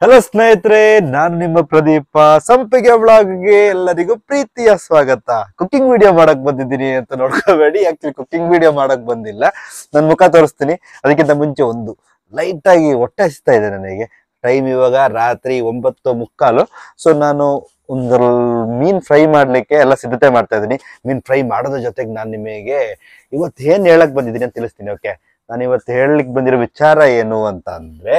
hello ಸ್ನೇಹಿತರೆ ನಾನು ನಿಮ್ಮ ಪ್ರದೀಪ ಸಂಪಿಗೆ ಬ್ಲಾಗ್ಗೆ ಎಲ್ಲರಿಗೂ ಪ್ರೀತಿಯ ಸ್ವಾಗತ ಕುಕಿಂಗ್ ವಿಡಿಯೋ ಮಾಡಕ್ ಬಂದಿದ್ದೀನಿ ಅಂತ ನೋಡ್ಕೋಬೇಡಿ ಆಕ್ಚುಲಿ ಕುಕಿಂಗ್ ವಿಡಿಯೋ ಮಾಡಕ್ ಬಂದಿಲ್ಲ ನನ್ನ ಮುಖ ತೋರಿಸ್ತೀನಿ ಅದಕ್ಕಿಂತ ಮುಂಚೆ ಒಂದು ಲೈಟ್ ಆಗಿ ಹೊಟ್ಟೆ ಹಸಿತಾ ಇದೆ ನನಗೆ ಟೈಮ್ ಇವಾಗ ರಾತ್ರಿ ಒಂಬತ್ತು ಮುಕ್ಕಾಲು ಸೊ ನಾನು ಒಂದು ಮೀನ್ ಫ್ರೈ ಮಾಡ್ಲಿಕ್ಕೆ ಎಲ್ಲ ಸಿದ್ಧತೆ ಮಾಡ್ತಾ ಇದ್ದೀನಿ ಮೀನ್ ಫ್ರೈ ಮಾಡೋದ್ರ ಜೊತೆಗೆ ನಾನು ನಿಮಗೆ ಇವತ್ತು ಏನ್ ಹೇಳಕ್ ಬಂದಿದ್ದೀನಿ ಅಂತ ತಿಳಿಸ್ತೀನಿ ಓಕೆ ನಾನು ಇವತ್ತು ಹೇಳಲಿಕ್ಕೆ ಬಂದಿರೋ ವಿಚಾರ ಏನು ಅಂತ ಅಂದ್ರೆ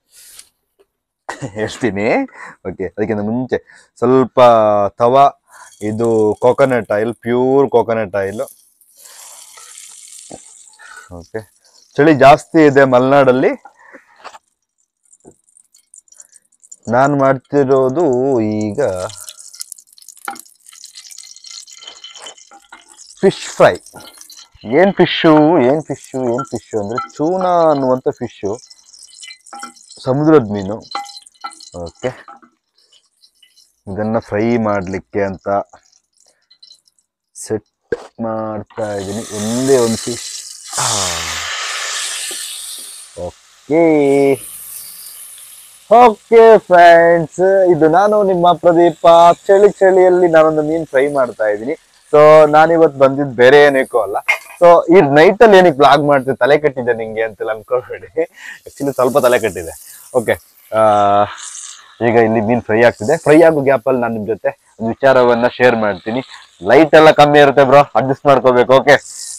ಹೇಳ್ತೀನಿ ಓಕೆ ಅದಕ್ಕಿಂತ ಮುಂಚೆ ಸ್ವಲ್ಪ ತವಾ ಇದು coconut oil pure coconut oil okay ಚಳಿ ಜಾಸ್ತಿ ಇದೆ ಮಲೆನಾಡಲ್ಲಿ ನಾನು ಮಾಡ್ತಿರೋದು ಈಗ ಫಿಶ್ ಫ್ರೈ ಏನ್ ಫಿಶ್ಶು ಏನ್ ಫಿಶ್ಶು ಏನ್ ಫಿಶ್ಶು ಅಂದ್ರೆ ಚೂನಾ ಅನ್ನುವಂಥ ಫಿಶ್ಶು ಸಮುದ್ರದ ಮೀನು ಓಕೆ ಇದನ್ನ ಫ್ರೈ ಮಾಡಲಿಕ್ಕೆ ಅಂತ ಸೆಟ್ ಮಾಡ್ತಾ ಇದ್ದೀನಿ ಒಂದೇ ಒಂದು ಫಿಶ್ ಓಕೆ ಓಕೆ ಫ್ರೆಂಡ್ಸ್ ಇದು ನಾನು ನಿಮ್ಮ ಪ್ರದೀಪ ಚಳಿ ಚಳಿಯಲ್ಲಿ ನಾನೊಂದು ಮೀನ್ ಫ್ರೈ ಮಾಡ್ತಾ ಇದ್ದೀನಿ ಸೊ ನಾನಿವತ್ತು ಬಂದಿದ್ದು ಬೇರೆ ಏನಕ್ಕೂ ಅಲ್ಲ ಸೊ ಈ ನೈಟ್ ಅಲ್ಲಿ ಏನಕ್ಕೆ ಬ್ಲಾಗ್ ಮಾಡ್ತೀವಿ ತಲೆ ಕಟ್ಟಿದೆ ನಿಂಗೆ ಅಂತೆಲ್ಲ ಅನ್ಕೊಳ್ಬೇಡಿ ಆಕ್ಚುಲಿ ಸ್ವಲ್ಪ ತಲೆ ಕಟ್ಟಿದೆ ಓಕೆ ಈಗ ಇಲ್ಲಿ ಮೀನ್ ಫ್ರೈ ಆಗ್ತಿದೆ ಫ್ರೈ ಆಗೋ ಗ್ಯಾಪ್ ಅಲ್ಲಿ ನಾನು ನಿಮ್ ಜೊತೆ ಒಂದು ವಿಚಾರವನ್ನ ಶೇರ್ ಮಾಡ್ತೀನಿ ಲೈಟ್ ಎಲ್ಲ ಕಮ್ಮಿ ಇರುತ್ತೆ ಬ್ರೋ ಅಡ್ಜಸ್ಟ್ ಮಾಡ್ಕೋಬೇಕು ಓಕೆ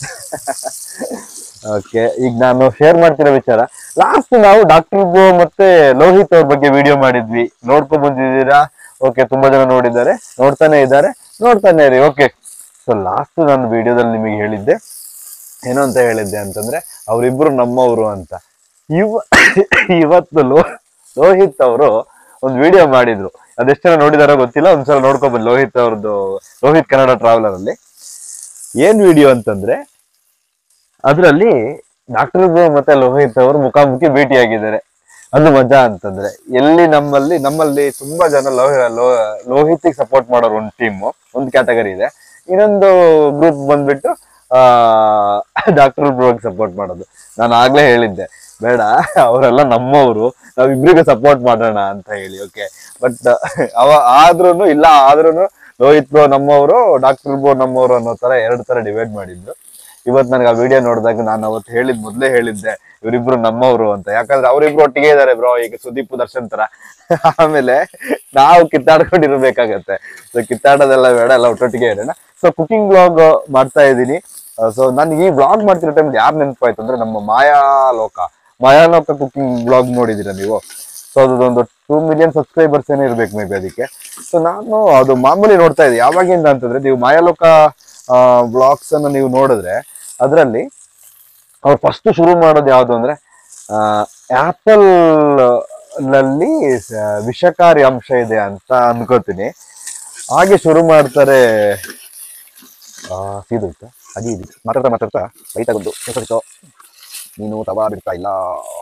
ಓಕೆ ಈಗ ನಾನು ಶೇರ್ ಮಾಡ್ತಿರೋ ವಿಚಾರ ಲಾಸ್ಟ್ ನಾವು ಡಾಕ್ಟರ್ ಗೋ ಮತ್ತೆ ಲೋಹಿತ್ ಅವ್ರ ಬಗ್ಗೆ ವಿಡಿಯೋ ಮಾಡಿದ್ವಿ ನೋಡ್ಕೊಂಡ್ ಬಂದಿದ್ದೀರಾ ಓಕೆ ತುಂಬಾ ಜನ ನೋಡಿದ್ದಾರೆ ನೋಡ್ತಾನೆ ಇದ್ದಾರೆ ನೋಡ್ತಾನೆ ಇರಿ ಓಕೆ ಸೊ ಲಾಸ್ಟ್ ನಾನು ವಿಡಿಯೋದಲ್ಲಿ ನಿಮಗೆ ಹೇಳಿದ್ದೆ ಏನು ಅಂತ ಹೇಳಿದ್ದೆ ಅಂತಂದ್ರೆ ಅವರಿಬ್ರು ನಮ್ಮವರು ಅಂತ ಇವ ಇವತ್ತು ಲೋ ಲೋಹಿತ್ ಅವರು ಒಂದು ವಿಡಿಯೋ ಮಾಡಿದ್ರು ಅದೆಷ್ಟು ಜನ ನೋಡಿದಾರೋ ಗೊತ್ತಿಲ್ಲ ಒಂದ್ಸಲ ನೋಡ್ಕೊಂಡ್ ಬನ್ನಿ ಲೋಹಿತ್ ಅವ್ರದ್ದು ಲೋಹಿತ್ ಕನ್ನಡ ಟ್ರಾವೆಲರ್ ಅಲ್ಲಿ ಏನ್ ವಿಡಿಯೋ ಅಂತಂದ್ರೆ ಅದರಲ್ಲಿ ಡಾಕ್ಟರ್ ಮತ್ತೆ ಲೋಹಿತ್ ಅವರು ಮುಖಾಮುಖಿ ಭೇಟಿಯಾಗಿದ್ದಾರೆ ಅದು ಮಜಾ ಅಂತಂದ್ರೆ ಎಲ್ಲಿ ನಮ್ಮಲ್ಲಿ ನಮ್ಮಲ್ಲಿ ತುಂಬಾ ಜನ ಲೋಹ ಲೋಹಿತಿಗೆ ಸಪೋರ್ಟ್ ಮಾಡೋರು ಒಂದು ಟೀಮ್ ಒಂದು ಕ್ಯಾಟಗರಿ ಇದೆ ಇನ್ನೊಂದು ಗ್ರೂಪ್ ಬಂದ್ಬಿಟ್ಟು ಆ ಡಾಕ್ಟರ್ ಬ್ರೋಗ್ ಸಪೋರ್ಟ್ ಮಾಡೋದು ನಾನು ಆಗ್ಲೇ ಹೇಳಿದ್ದೆ ಬೇಡ ಅವರೆಲ್ಲ ನಮ್ಮವರು ನಾವಿಬ್ರಿಗೂ ಸಪೋರ್ಟ್ ಮಾಡೋಣ ಅಂತ ಹೇಳಿ ಓಕೆ ಬಟ್ ಅವ ಆದ್ರೂನು ಇಲ್ಲ ಆದ್ರೂನು ಲೋಹಿತ್ ಬ್ರೋ ನಮ್ಮವರು ಡಾಕ್ಟರ್ ಬ್ರೋ ನಮ್ಮವರು ಅನ್ನೋ ತರ ಎರಡು ತರ ಡಿವೈಡ್ ಮಾಡಿದ್ರು ಇವತ್ತು ನನಗೆ ಆ ವಿಡಿಯೋ ನೋಡಿದಾಗ ನಾನು ಅವತ್ತು ಹೇಳಿದ್ ಮೊದ್ಲೇ ಹೇಳಿದ್ದೆ ಇವರಿಬ್ರು ನಮ್ಮವರು ಅಂತ ಯಾಕಂದ್ರೆ ಅವರಿಬ್ರು ಒಟ್ಟಿಗೆ ಇದಾರೆ ಬ್ರೋ ಈಗ ಸುದೀಪ್ ದರ್ಶನ್ ತರ ಆಮೇಲೆ ನಾವು ಕಿತ್ತಾಡ್ಕೊಂಡಿರ್ಬೇಕಾಗತ್ತೆ ಸೊ ಕಿತ್ತಾಡೋದೆಲ್ಲ ಬೇಡ ಎಲ್ಲ ಒಟ್ಟೊಟ್ಟಿಗೆ ಇರೋಣ ಸೊ ಕುಕಿಂಗ್ ಬ್ಲಾಗ್ ಮಾಡ್ತಾ ಇದ್ದೀನಿ ಸೊ ನನಗೆ ಈ ಬ್ಲಾಗ್ ಮಾಡ್ತಿರೋ ಟೈಮ್ ಯಾರು ನೆನಪಾಯ್ತು ಅಂದ್ರೆ ನಮ್ಮ ಮಾಯಾಲೋಕ ಮಾಯಾಲೋಕ ಕುಕಿಂಗ್ ಬ್ಲಾಗ್ ನೋಡಿದ್ದೀರಾ ನೀವು ಸೊ ಅದೊಂದು ಟೂ ಮಿಲಿಯನ್ ಸಬ್ಸ್ಕ್ರೈಬರ್ಸ್ ಏನೋ ಇರ್ಬೇಕು ಮೇ ಬಿ ಅದಕ್ಕೆ ಸೊ ನಾನು ಅದು ಮಾಮೂಲಿ ನೋಡ್ತಾ ಇದ್ದೆ ಯಾವಾಗಿಂದ ಅಂತಂದ್ರೆ ನೀವು ಮಾಯಾಲೋಕ ಬ್ಲಾಗ್ಸ್ ಅನ್ನು ನೀವು ನೋಡಿದ್ರೆ ಅದರಲ್ಲಿ ಅವ್ರು ಫಸ್ಟ್ ಶುರು ಮಾಡೋದು ಯಾವುದು ಅಂದ್ರೆ ಆಪಲ್ ನಲ್ಲಿ ಸ- ವಿಷಕಾರಿ ಅಂಶ ಇದೆ ಅಂತ ಅನ್ಕೋತೀನಿ ಹಾಗೆ ಶುರು ಮಾಡ್ತಾರೆ ಆ, ಸೀದೋಯ್ತಾ ಅದಿ ಇದು ಮಾತಾಡ್ತಾ ಮಾತಾಡ್ತಾ ಲೈಟ್ ಆಗೋದು ಹೆಸರಿಸೋ ನೀನು ತವಾ ಬಿಡ್ತಾ ಇಲ್ಲ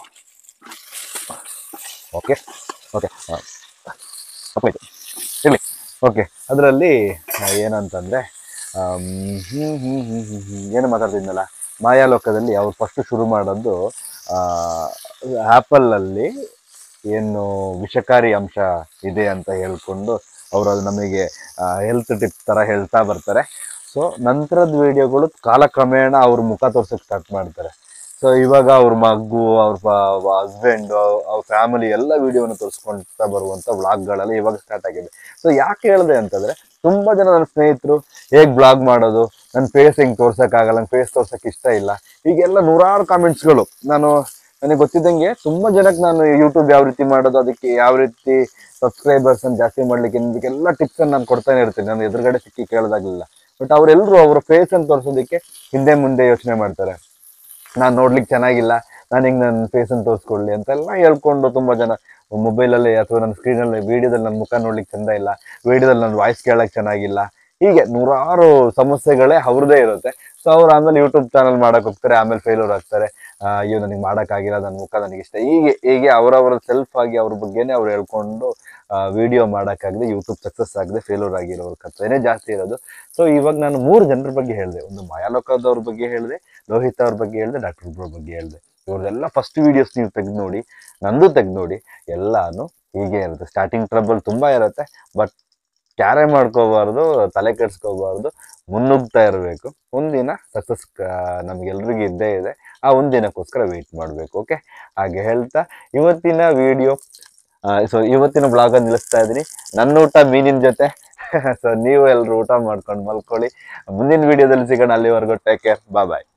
ಓಕೆ ಓಕೆ ತಪ್ಪಾಯ್ತು ಇರಲಿ ಓಕೆ ಅದರಲ್ಲಿ ಏನಂತಂದ್ರೆ ಆಮ್, ಹ್ಮ್ ಹ್ಮ್ ಹ್ಮ್ ಹ್ಮ್ ಹ್ಮ್ ಏನು ಮಾತಾಡ್ತಿದ್ನಲ್ಲ ಮಾಯಾಲೋಕದಲ್ಲಿ ಅವ್ರು ಫಸ್ಟ್ ಶುರು ಮಾಡೋದು ಆ್ಯಪಲ್ ಅಲ್ಲಿ ಏನು ವಿಷಕಾರಿ ಅಂಶ ಇದೆ ಅಂತ ಹೇಳ್ಕೊಂಡು ಅವರು ಅದು ನಮಗೆ ಹೆಲ್ತ್ ಟಿಪ್ ತರ ಹೇಳ್ತಾ ಬರ್ತಾರೆ ಸೊ ನಂತರದ ವಿಡಿಯೋಗಳು ಕಾಲಕ್ರಮೇಣ ಅವ್ರ ಮುಖ ತೋರ್ಸಕ್ ಸ್ಟಾರ್ಟ್ ಮಾಡ್ತಾರೆ ಸೊ ಇವಾಗ ಅವ್ರ ಮಗು ಅವ್ರ ಹಸ್ಬೆಂಡ್ ಅವ್ರ ಫ್ಯಾಮಿಲಿ ಎಲ್ಲ ವಿಡಿಯೋನ ತೋರಿಸ್ಕೊಂತ ಬರುವಂತ ವ್ಲಾಗ್ಗಳೆಲ್ಲ ಇವಾಗ ಸ್ಟಾರ್ಟ್ ಆಗಿದೆ ಸೊ ಯಾಕೆ ಹೇಳಿದೆ ಅಂತಂದ್ರೆ ತುಂಬಾ ಜನ ನನ್ನ ಸ್ನೇಹಿತರು ಹೇಗ್ ಬ್ಲಾಗ್ ಮಾಡೋದು ನನ್ನ ಫೇಸ್ ಹಿಂಗ್ ತೋರ್ಸಕ್ಕಾಗಲ್ಲ ನನ್ನ ಫೇಸ್ ತೋರ್ಸಕ್ ಇಷ್ಟ ಇಲ್ಲ ಹೀಗೆಲ್ಲ ನೂರಾರು ಕಾಮೆಂಟ್ಸ್ಗಳು ನಾನು ನನಗೆ ಗೊತ್ತಿದ್ದಂಗೆ ತುಂಬಾ ಜನಕ್ಕೆ ನಾನು ಯೂಟ್ಯೂಬ್ ಯಾವ ರೀತಿ ಮಾಡೋದು ಅದಕ್ಕೆ ಯಾವ ರೀತಿ ಸಬ್ಸ್ಕ್ರೈಬರ್ಸ್ ಅನ್ನು ಜಾಸ್ತಿ ಮಾಡ್ಲಿಕ್ಕೆ ಇದಕ್ಕೆಲ್ಲ ಟಿಪ್ಸ್ ಅನ್ನು ನಾನು ಕೊಡ್ತಾನೆ ಇರ್ತೀನಿ ನಾನು ಎದುರುಗಡೆ ಸಿಕ್ಕಿ ಕೇಳೋದಾಗ್ಲಿಲ್ಲ ಬಟ್ ಅವರೆಲ್ಲರೂ ಅವರ ಫೇಸ್ ಅನ್ನು ತೋರಿಸೋದಕ್ಕೆ ಹಿಂದೆ ಮುಂದೆ ಯೋಚನೆ ಮಾಡ್ತಾರೆ ನಾನು ನೋಡ್ಲಿಕ್ಕೆ ಚೆನ್ನಾಗಿಲ್ಲ ನಾನು ಹಿಂಗೆ ನನ್ನ ಫೇಸ್ ಅನ್ನು ತೋರಿಸ್ಕೊಳ್ಳಿ ಅಂತೆಲ್ಲ ಹೇಳ್ಕೊಂಡು ತುಂಬಾ ಜನ ಮೊಬೈಲಲ್ಲಿ ಅಥವಾ ನನ್ನ ಸ್ಕ್ರೀನಲ್ಲಿ ವಿಡಿಯೋದಲ್ಲಿ ನನ್ನ ಮುಖ ನೋಡ್ಲಿಕ್ಕೆ ಚಂದ ಇಲ್ಲ ವಿಡಿಯೋದಲ್ಲಿ ನನ್ನ ವಾಯ್ಸ್ ಕೇಳಕ್ ಚೆನ್ನಾಗಿಲ್ಲ ಹೀಗೆ ನೂರಾರು ಸಮಸ್ಯೆಗಳೇ ಅವ್ರದ್ದೇ ಇರುತ್ತೆ ಸೊ ಅವ್ರು ಆಮೇಲೆ ಯೂಟ್ಯೂಬ್ ಚಾನಲ್ ಮಾಡಕ್ ಹೋಗ್ತಾರೆ ಆಮೇಲೆ ಫೇಲ್ಯೂರ್ ಆಗ್ತಾರೆ ಆ, ಅಯ್ಯೋ ನನಗೆ ಮಾಡೋಕ್ಕಾಗಿಲ್ಲ ನನ್ನ ಮುಖ ನನಗೆ ಇಷ್ಟ ಹೀಗೆ ಹೀಗೆ ಅವರವರ ಸೆಲ್ಫ್ ಆಗಿ ಅವ್ರ ಬಗ್ಗೆನೇ ಅವ್ರು ಹೇಳ್ಕೊಂಡು ವಿಡಿಯೋ ಮಾಡೋಕ್ಕಾಗದೆ ಯೂಟ್ಯೂಬ್ ಸಕ್ಸಸ್ ಆಗದೆ ಫೇಲ್ಯೂರ್ ಆಗಿರೋರ ಕಥೆನೇ ಜಾಸ್ತಿ ಇರೋದು ಸೊ ಇವಾಗ ನಾನು ಮೂರು ಜನರ ಬಗ್ಗೆ ಹೇಳಿದೆ ಒಂದು ಮಾಯಾಲೋಕದವ್ರ ಬಗ್ಗೆ ಹೇಳಿದೆ ಲೋಹಿತ್ ಅವ್ರ ಬಗ್ಗೆ ಹೇಳಿದೆ ಡಾಕ್ಟರ್ ಬ್ರೋ ಬಗ್ಗೆ ಹೇಳಿದೆ ಇವ್ರದೆಲ್ಲ ಫಸ್ಟ್ ವಿಡಿಯೋಸ್ ನೀವು ತೆಗೆದು ನೋಡಿ ನಂದು ತೆಗೆದು ನೋಡಿ ಎಲ್ಲಾನು ಹೀಗೆ ಇರುತ್ತೆ ಸ್ಟಾರ್ಟಿಂಗ್ ಟ್ರಬಲ್ ತುಂಬಾ ಇರುತ್ತೆ ಬಟ್ ಕ್ಯಾರೆ ಮಾಡ್ಕೋಬಾರ್ದು ತಲೆ ಕೆಡ್ಸ್ಕೋಬಾರ್ದು ಮುನ್ನುಗ್ತಾ ಇರಬೇಕು ಒಂದಿನ ಸಕ್ಸಸ್ ನಮ್ಗೆಲ್ರಿಗೂ ಇದ್ದೇ ಇದೆ ಆ ಒಂದಿನಕ್ಕೋಸ್ಕರ ವೆಯ್ಟ್ ಮಾಡಬೇಕು ಓಕೆ ಹಾಗೆ ಹೇಳ್ತಾ ಇವತ್ತಿನ ವಿಡಿಯೋ ಸೊ ಇವತ್ತಿನ ಬ್ಲಾಗ್ ನಿಲ್ಲಿಸ್ತಾ ಇದ್ದೀನಿ ನನ್ನ ಊಟ ಮೀನಿನ ಜೊತೆ ಸೊ ನೀವು ಎಲ್ಲರೂ ಊಟ ಮಾಡ್ಕೊಂಡು ಮಲ್ಕೊಳ್ಳಿ ಮುಂದಿನ ವಿಡಿಯೋದಲ್ಲಿ ಸಿಗೋಣ ಅಲ್ಲಿವರೆಗೂ ಟೇಕ್ ಕೇರ್ ಬಾ ಬಾಯ್